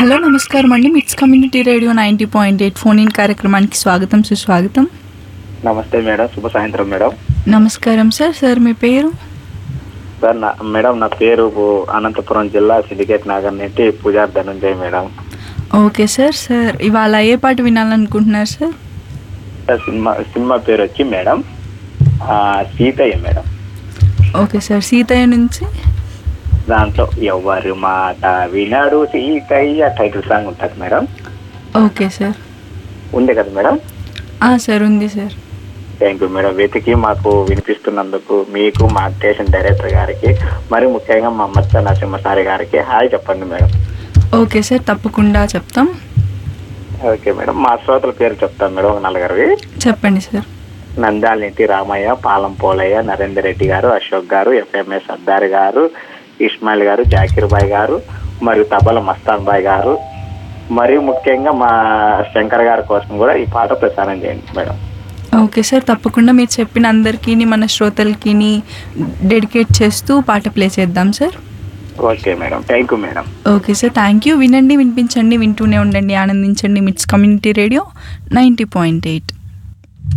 hello నమస్కారం అండి MITS community radio ninety point eight phone in కార్యక్రమానికి స్వాగతం సుస్వాగతం నమస్తే మేడం శుభ సాయంత్రం మేడం నమస్కారం సార్ సార్ మీ పేరు సార్ నా మేడం నా పేరు అనంతపురం జిల్లా సిండికేట్ నగర్ నుండి Pujari Dhananjay madam okay sir sir ఇవాళ ఏ పాట వినాలనుకుంటున్నారు సార్ సార్ సినిమా సినిమా పేరు వచ్చి మేడం ఆ, Seethaiah madam okay sir Seethaiah నుంచి దాంట్లో ఎవరి మాట వినాడు సీతయ్య టైటిల్ సాంగ్ ఉంటుంది మేడం ఓకే సార్ ఉంది కదా మేడం ఆ, సార్ ఉంది సార్ థ్యాంక్ యూ మేడం వెతికి మాకు వినిపిస్తున్నందుకు మీకు మా స్టేషన్ డైరెక్టర్ గారికి మరి ముఖ్యంగా మా మత్స్య నరసింహసారి గారికి హాయ్ చెప్పండి మేడం ఓకే సార్ తప్పకుండా చెప్తాం ఓకే మేడం మా శ్రోతల పేరు చెప్తాను మేడం ఒక నలుగురివి చెప్పండి సార్ నంద్యాలనిటి రామయ్య పాలం పోలయ్య నరేందర్ రెడ్డి గారు అశోక్ గారు ఎఫ్ఎంఎస్ సర్దార్ గారు ఇస్మాయిల్ గారు జాకీర్ బాయ్ గారు మరియు తబల మస్తాన్ బాయ్ గారు మరియు ముఖ్యంగా మా శంకర్ గారి కోసం కూడా ఈ పాట ప్రసారం చేయండి మేడం ఓకే సార్ తప్పకుండా మీరు చెప్పిన అందరికీ మన శ్రోతలకి డెడికేట్ చేస్తూ పాట ప్లే చేద్దాం sir okay madam thank you madam okay sir thank you వినండి వినిపించండి వింటూనే ఉండండి ఆనందించండి MITS community radio ninety point eight